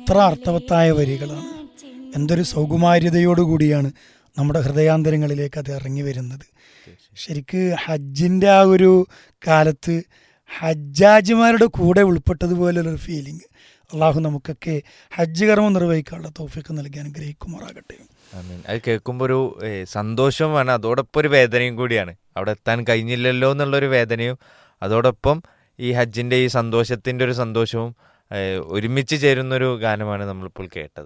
എത്ര അർത്ഥവത്തായ വരികളാണ് എന്തൊരു സൗകുമാര്യതയോടുകൂടിയാണ് നമ്മുടെ ഹൃദയാന്തരങ്ങളിലേക്ക് അത് ഇറങ്ങി വരുന്നത് ശരിക്ക് ഹജ്ജിൻ്റെ ആ ഒരു കാലത്ത് ഹജ്ജാജിമാരുടെ കൂടെ ഉൾപ്പെട്ടതുപോലുള്ളൊരു ഫീലിംഗ് അള്ളാഹു നമുക്കൊക്കെ ഹജ്ജ് കർമ്മം നിർവഹിക്കാനുള്ള തോഫിക്ക് നൽകി അനുഗ്രഹിക്കുമാറാകട്ടെ ആമീൻ. അത് കേൾക്കുമ്പോൾ ഒരു ഏ, സന്തോഷവുമാണ് അതോടൊപ്പം ഒരു വേദനയും കൂടിയാണ് അവിടെ എത്താൻ കഴിഞ്ഞില്ലല്ലോ എന്നുള്ളൊരു വേദനയും അതോടൊപ്പം ഈ ഹജ്ജിന്റെ ഈ സന്തോഷത്തിന്റെ ഒരു സന്തോഷവും ഏ, ഒരുമിച്ച് ചേരുന്നൊരു ഗാനമാണ് നമ്മളിപ്പോൾ കേട്ടത്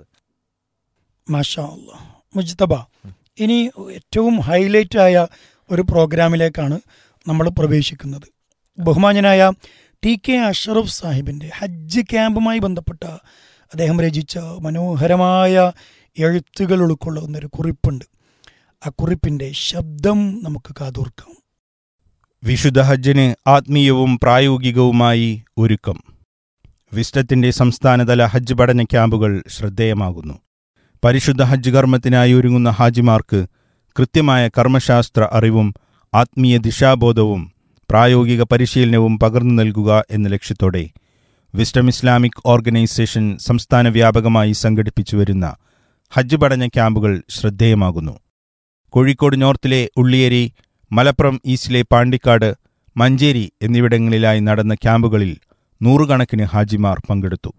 മാഷാ അള്ളാഹ് മുജ്തബ ഇനി ഏറ്റവും ഹൈലൈറ്റ് ആയ ഒരു പ്രോഗ്രാമിലേക്കാണ് നമ്മൾ പ്രവേശിക്കുന്നത് ബഹുമാന്യനായ ടി കെ അഷറഫ് സാഹിബിൻ്റെ ഹജ്ജ് ക്യാമ്പുമായി ബന്ധപ്പെട്ട അദ്ദേഹം രചിച്ച മനോഹരമായ എഴുത്തുകൾ ഉൾക്കൊള്ളുന്ന ഒരു കുറിപ്പുണ്ട് ആ കുറിപ്പിൻ്റെ ശബ്ദം നമുക്ക് കാതോർക്കാം വിശുദ്ധ ഹജ്ജിന് ആത്മീയവും പ്രായോഗികവുമായി ഒരുക്കം വിസ്റ്റത്തിന്റെ സംസ്ഥാനതല ഹജ്ജ് പഠന ക്യാമ്പുകൾ ശ്രദ്ധേയമാകുന്നു പരിശുദ്ധ ഹജ്ജ് കർമ്മത്തിനായി ഒരുങ്ങുന്ന ഹാജിമാർക്ക് കൃത്യമായ കർമ്മശാസ്ത്ര അറിവും ആത്മീയ ദിശാബോധവും പ്രായോഗിക പരിശീലനവും പകർന്നു നൽകുക എന്ന ലക്ഷ്യത്തോടെ വിസ്റ്റം ഇസ്ലാമിക് ഓർഗനൈസേഷൻ സംസ്ഥാന വ്യാപകമായി സംഘടിപ്പിച്ചു വരുന്ന ഹജ്ജ് പഠന ക്യാമ്പുകൾ ശ്രദ്ധേയമാകുന്നു കോഴിക്കോട് നോർത്തിലെ ഉള്ളിയേരി മലപ്പുറം ഈസ്റ്റിലെ പാണ്ടിക്കാട് മഞ്ചേരി എന്നിവിടങ്ങളിലായി നടന്ന ക്യാമ്പുകളിൽ നൂറുകണക്കിന് ഹാജിമാർ പങ്കെടുത്തു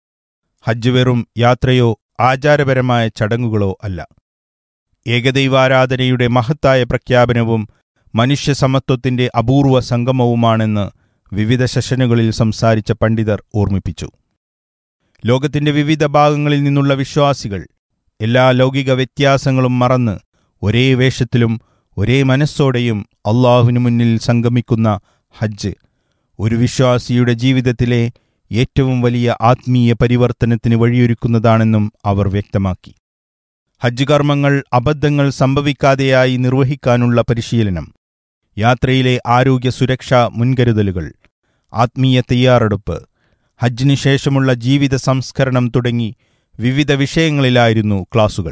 ഹജ്ജ് വെറും യാത്രയോ ആചാരപരമായ ചടങ്ങുകളോ അല്ല ഏകദൈവാരാധനയുടെ മഹത്തായ പ്രഖ്യാപനവും മനുഷ്യസമത്വത്തിന്റെ അപൂർവ സംഗമവുമാണെന്ന് വിവിധ സെഷനുകളിൽ സംസാരിച്ച പണ്ഡിതർ ഓർമ്മിപ്പിച്ചു ലോകത്തിന്റെ വിവിധ ഭാഗങ്ങളിൽ നിന്നുള്ള വിശ്വാസികൾ എല്ലാ ലൗകിക വ്യത്യാസങ്ങളും മറന്ന് ഒരേ വേഷത്തിലും ഒരേ മനസ്സോടെയും അള്ളാഹുവിനു മുന്നിൽ സംഗമിക്കുന്ന ഹജ്ജ് ഒരു വിശ്വാസിയുടെ ജീവിതത്തിലെ ഏറ്റവും വലിയ ആത്മീയ പരിവർത്തനത്തിന് വഴിയൊരുക്കുന്നതാണെന്നും അവർ വ്യക്തമാക്കി ഹജ്ജ് കർമ്മങ്ങൾ അബദ്ധങ്ങൾ സംഭവിക്കാതെയായി നിർവഹിക്കാനുള്ള പരിശീലനം യാത്രയിലെ ആരോഗ്യ സുരക്ഷാ മുൻകരുതലുകൾ ആത്മീയ തയ്യാറെടുപ്പ് ഹജ്ജിന് ശേഷമുള്ള ജീവിത സംസ്കരണം തുടങ്ങി വിവിധ വിഷയങ്ങളിലായിരുന്നു ക്ലാസുകൾ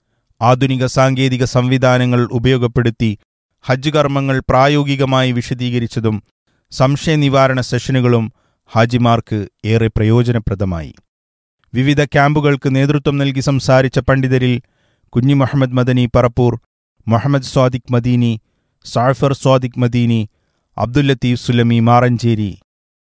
ആധുനിക സാങ്കേതിക സംവിധാനങ്ങൾ ഉപയോഗപ്പെടുത്തി ഹജ്ജ് കർമ്മങ്ങൾ പ്രായോഗികമായി വിശദീകരിച്ചതും സംശയനിവാരണ സെഷനുകളും ഹാജിമാർക്ക് ഏറെ പ്രയോജനപ്രദമായി വിവിധ ക്യാമ്പുകൾക്ക് നേതൃത്വം നൽകി സംസാരിച്ച പണ്ഡിതരിൽ കുഞ്ഞി മുഹമ്മദ് മദനി പറപ്പൂർ മുഹമ്മദ് സ്വാദിഖ് മദീനി സാഫർ സ്വാദിഖ് മദീനി അബ്ദുൽ ലത്തീഫ് സുലമി മാറഞ്ചേരി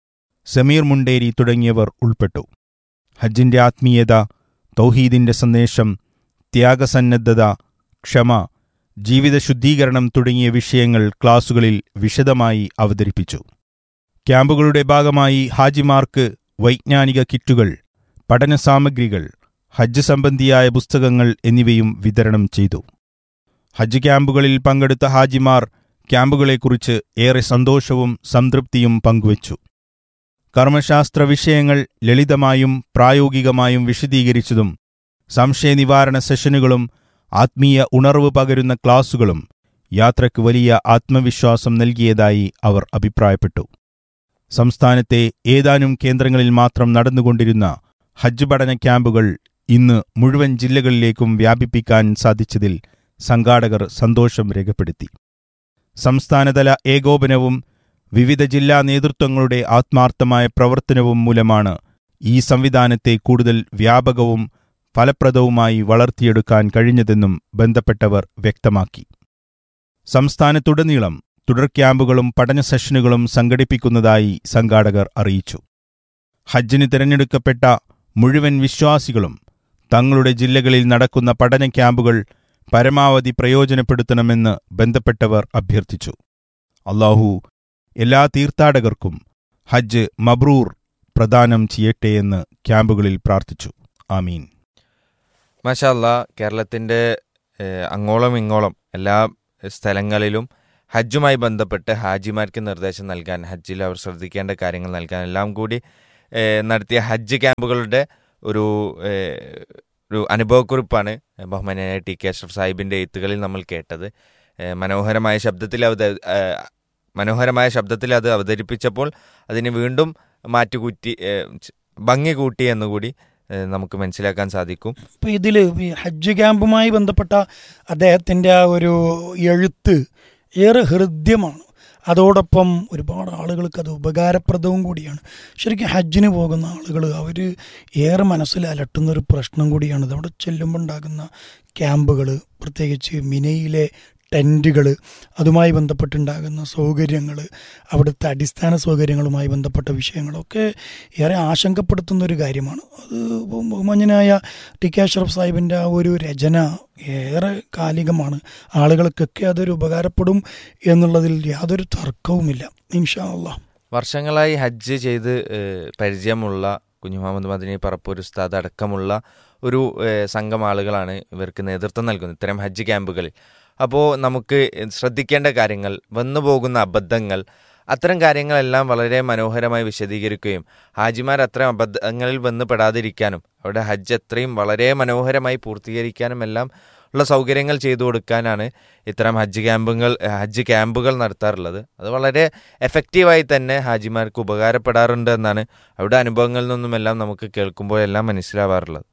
സമീർ മുണ്ടേരി തുടങ്ങിയവർ ഉൾപ്പെട്ടു ഹജ്ജിന്റെ ആത്മീയത തൗഹീദിന്റെ സന്ദേശം ത്യാഗസന്നദ്ധത ക്ഷമ ജീവിത ശുദ്ധീകരണം തുടങ്ങിയ വിഷയങ്ങൾ ക്ലാസുകളിൽ വിശദമായി അവതരിപ്പിച്ചു ക്യാമ്പുകളുടെ ഭാഗമായി ഹാജിമാർക്ക് വൈജ്ഞാനിക കിറ്റുകൾ പഠനസാമഗ്രികൾ ഹജ്ജ് സംബന്ധിയായ പുസ്തകങ്ങൾ എന്നിവയും വിതരണം ചെയ്തു ഹജ്ജ് ക്യാമ്പുകളിൽ പങ്കെടുത്ത ഹാജിമാർ ക്യാമ്പുകളെക്കുറിച്ച് ഏറെ സന്തോഷവും സംതൃപ്തിയും പങ്കുവച്ചു കർമ്മശാസ്ത്ര വിഷയങ്ങൾ ലളിതമായും പ്രായോഗികമായും വിശദീകരിച്ചതും സംശയനിവാരണ സെഷനുകളും ആത്മീയ ഉണർവ് പകരുന്ന ക്ലാസുകളും യാത്രയ്ക്ക് വലിയ ആത്മവിശ്വാസം നൽകിയതായി അവർ അഭിപ്രായപ്പെട്ടു സംസ്ഥാനത്തെ ഏതാനും കേന്ദ്രങ്ങളിൽ മാത്രം നടന്നുകൊണ്ടിരുന്ന ഹജ്ജ് പഠന ക്യാമ്പുകൾ ഇന്ന് മുഴുവൻ ജില്ലകളിലേക്കും വ്യാപിപ്പിക്കാൻ സാധിച്ചതിൽ സംഘാടകർ സന്തോഷം രേഖപ്പെടുത്തി സംസ്ഥാനതല ഏകോപനവും വിവിധ ജില്ലാ നേതൃത്വങ്ങളുടെ ആത്മാർത്ഥമായ പ്രവർത്തനവും മൂലമാണ് ഈ സംവിധാനത്തെ കൂടുതൽ വ്യാപകവും ഫലപ്രദവുമായി വളർത്തിയെടുക്കാൻ കഴിഞ്ഞതെന്നും ബന്ധപ്പെട്ടവർ വ്യക്തമാക്കി സംസ്ഥാനത്തുടനീളം തുടർ ക്യാമ്പുകളും പഠന സെഷനുകളും സംഘടിപ്പിക്കുന്നതായി സംഘാടകർ അറിയിച്ചു ഹജ്ജിന് തിരഞ്ഞെടുക്കപ്പെട്ട മുഴുവൻ വിശ്വാസികളും തങ്ങളുടെ ജില്ലകളിൽ നടക്കുന്ന പഠന ക്യാമ്പുകൾ പരമാവധി പ്രയോജനപ്പെടുത്തണമെന്ന് ബന്ധപ്പെട്ടവർ അഭ്യർത്ഥിച്ചു അള്ളാഹു എല്ലാ തീർത്ഥാടകർക്കും ഹജ്ജ് മബ്രൂർ പ്രദാനം ചെയ്യട്ടെയെന്ന് ക്യാമ്പുകളിൽ പ്രാർത്ഥിച്ചു ആമീൻ മാഷാല്ല കേരളത്തിൻ്റെ അങ്ങോളം ഇങ്ങോളം എല്ലാ സ്ഥലങ്ങളിലും ഹജ്ജുമായി ബന്ധപ്പെട്ട് ഹാജിമാർക്ക് നിർദ്ദേശം നൽകാൻ ഹജ്ജിൽ അവർ ശ്രദ്ധിക്കേണ്ട കാര്യങ്ങൾ നൽകാൻ എല്ലാം കൂടി ഏഹ്, നടത്തിയ ഹജ്ജ് ക്യാമ്പുകളുടെ ഒരു ഏഹ്, ഒരു അനുഭവക്കുറിപ്പാണ് ബഹുമാനായ ടി കെ അഷ്റഫ് സാഹിബിൻ്റെ എഴുത്തുകളിൽ നമ്മൾ കേട്ടത് ഏഹ്, മനോഹരമായ ശബ്ദത്തിൽ അവത ഏഹ്, മനോഹരമായ ശബ്ദത്തിൽ അത് അവതരിപ്പിച്ചപ്പോൾ അതിന് വീണ്ടും മാറ്റുകൂറ്റി ഏഹ്, ഭംഗി കൂട്ടി എന്നുകൂടി ഏഹ്, നമുക്ക് മനസ്സിലാക്കാൻ സാധിക്കും അപ്പോൾ ഇതിൽ ഈ ഹജ്ജ് ക്യാമ്പുമായി ബന്ധപ്പെട്ട അദ്ദേഹത്തിൻ്റെ ആ ഒരു എഴുത്ത് ഏറെ ഹൃദ്യമാണ് അതോടൊപ്പം ഒരുപാട് ആളുകൾക്ക് അത് ഉപകാരപ്രദവും കൂടിയാണ് ശരിക്കും ഹജ്ജിന് പോകുന്ന ആളുകൾ അവർ ഏറെ മനസ്സിൽ അലട്ടുന്ന ഒരു പ്രശ്നം കൂടിയാണ് അവിടെ ചെല്ലുമ്പോൾ ഉണ്ടാകുന്ന ക്യാമ്പുകൾ പ്രത്യേകിച്ച് മിനയിലെ ടെൻറ്റുകൾ അതുമായി ബന്ധപ്പെട്ടുണ്ടാകുന്ന സൗകര്യങ്ങൾ അവിടുത്തെ അടിസ്ഥാന സൗകര്യങ്ങളുമായി ബന്ധപ്പെട്ട വിഷയങ്ങളൊക്കെ ഏറെ ആശങ്കപ്പെടുത്തുന്ന ഒരു കാര്യമാണ് അത് ബഹുമാന്യനായ ടി കെ അഷ്റഫ് സാഹിബിൻ്റെ ആ ഒരു രചന ഏറെ കാലികമാണ് ആളുകൾക്കൊക്കെ അതൊരു ഉപകാരപ്പെടും എന്നുള്ളതിൽ യാതൊരു തർക്കവുമില്ല ഇൻഷാ അള്ളാഹ് വർഷങ്ങളായി ഹജ്ജ് ചെയ്ത് ഏഹ്, പരിചയമുള്ള കുഞ്ഞു മുഹമ്മദ് മദനി പറപ്പൂർ ഉസ്താദ് അടക്കമുള്ള ഒരു ഏഹ്, സംഘം ആളുകളാണ് ഇവർക്ക് നേതൃത്വം നൽകുന്നത് ഇത്തരം ഹജ്ജ് ക്യാമ്പുകളിൽ അപ്പോൾ നമുക്ക് ശ്രദ്ധിക്കേണ്ട കാര്യങ്ങൾ വന്നു പോകുന്ന അബദ്ധങ്ങൾ അത്തരം കാര്യങ്ങളെല്ലാം വളരെ മനോഹരമായി വിശദീകരിക്കുകയും ഹാജിമാർ അത്തരം അബദ്ധങ്ങളിൽ വന്ന് പെടാതിരിക്കാനും അവിടെ ഹജ്ജ് എത്രയും വളരെ മനോഹരമായി പൂർത്തീകരിക്കാനും എല്ലാം ഉള്ള സൗകര്യങ്ങൾ ചെയ്തു കൊടുക്കാനാണ് ഇത്തരം ഹജ്ജ് ക്യാമ്പുകൾ ഹജ്ജ് ക്യാമ്പുകൾ നടത്താറുള്ളത് അത് വളരെ എഫക്റ്റീവായി തന്നെ ഹാജിമാർക്ക് ഉപകാരപ്പെടാറുണ്ട് എന്നാണ് അവിടെ അനുഭവങ്ങളിൽ നിന്നുമെല്ലാം നമുക്ക് കേൾക്കുമ്പോഴെല്ലാം മനസ്സിലാവാറുള്ളത്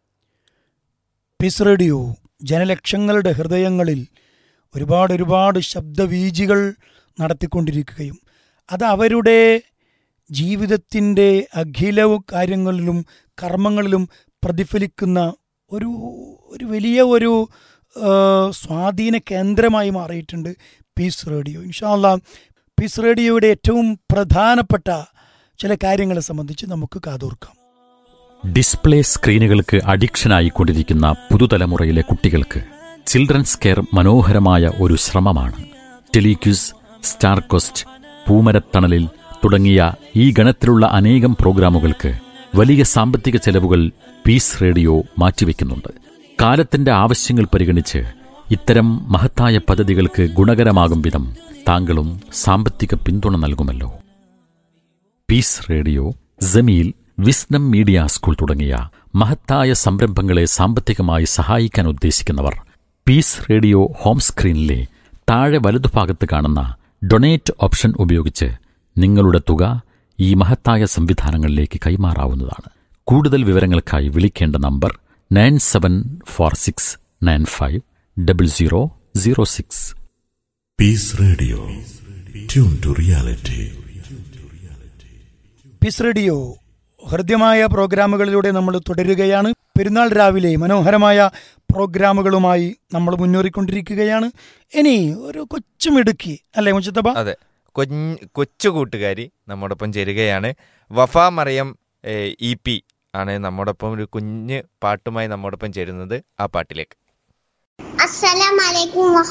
പീസ് റേഡിയോ ജനലക്ഷങ്ങളുടെ ഹൃദയങ്ങളിൽ ഒരുപാട് ഒരുപാട് ശബ്ദവീജികൾ നടത്തിക്കൊണ്ടിരിക്കുകയും അത് അവരുടെ ജീവിതത്തിൻ്റെ അഖില കാര്യങ്ങളിലും കർമ്മങ്ങളിലും പ്രതിഫലിക്കുന്ന ഒരു ഒരു വലിയ ഒരു ആ, സ്വാധീന കേന്ദ്രമായി മാറിയിട്ടുണ്ട് പീസ് റേഡിയോ ഇൻഷാല്ല പീസ് റേഡിയോയുടെ ഏറ്റവും പ്രധാനപ്പെട്ട ചില കാര്യങ്ങളെ സംബന്ധിച്ച് നമുക്ക് കാതോർക്കാം ഡിസ്പ്ലേ സ്ക്രീനുകൾക്ക് അഡിക്ഷനായി കൊണ്ടിരിക്കുന്ന പുതുതലമുറയിലെ കുട്ടികൾക്ക് ചിൽഡ്രൻസ് കെയർ മനോഹരമായ ഒരു ശ്രമമാണ് ടെലിക്യൂസ് സ്റ്റാർ കൊസ്റ്റ് പൂമരത്തണലിൽ തുടങ്ങിയ ഈ ഗണത്തിലുള്ള അനേകം പ്രോഗ്രാമുകൾക്ക് വലിയ സാമ്പത്തിക ചെലവുകൾ പീസ് റേഡിയോ മാറ്റിവെക്കുന്നുണ്ട് കാലത്തിന്റെ ആവശ്യങ്ങൾ പരിഗണിച്ച് ഇത്തരം മഹത്തായ പദ്ധതികൾക്ക് ഗുണകരമാകും വിധം താങ്കളും സാമ്പത്തിക പിന്തുണ നൽകുമല്ലോ peace radio Jamil wisdom media school തുടങ്ങിയ മഹത്തായ സംരംഭങ്ങളെ സാമ്പത്തികമായി സഹായിക്കാൻ ഉദ്ദേശിക്കുന്നവർ പീസ് റേഡിയോ ഹോം സ്ക്രീനിലെ താഴെ വലതുഭാഗത്ത് കാണുന്ന ഡൊണേറ്റ് ഓപ്ഷൻ ഉപയോഗിച്ച് നിങ്ങളുടെ തുക ഈ മഹത്തായ സംവിധാനങ്ങളിലേക്ക് കൈമാറാവുന്നതാണ് കൂടുതൽ വിവരങ്ങൾക്കായി വിളിക്കേണ്ട number nine seven four six nine five double zero zero six Peace Radio. Tune to reality. Peace radio ഹൃദ്യമായ പ്രോഗ്രാമുകളിലൂടെ നമ്മൾ തുടരുകയാണ് പെരുന്നാൾ രാവിലെ മനോഹരമായ പ്രോഗ്രാമുകളുമായി നമ്മൾ മുന്നേറിക്കൊണ്ടിരിക്കുകയാണ് ഇനി ഒരു കൊച്ചുമിടുക്കി അല്ലേ മുച്ചത്തപ്പ അതെ കൊഞ്ഞ് കൊച്ചു കൂട്ടുകാരി നമ്മോടൊപ്പം ചേരുകയാണ് വഫ മറിയം ഇ പി ആണ് നമ്മോടൊപ്പം ഒരു കുഞ്ഞ് പാട്ടുമായി നമ്മോടൊപ്പം ചേരുന്നത് ആ പാട്ടിലേക്ക് അസ്സലാമലൈക്കും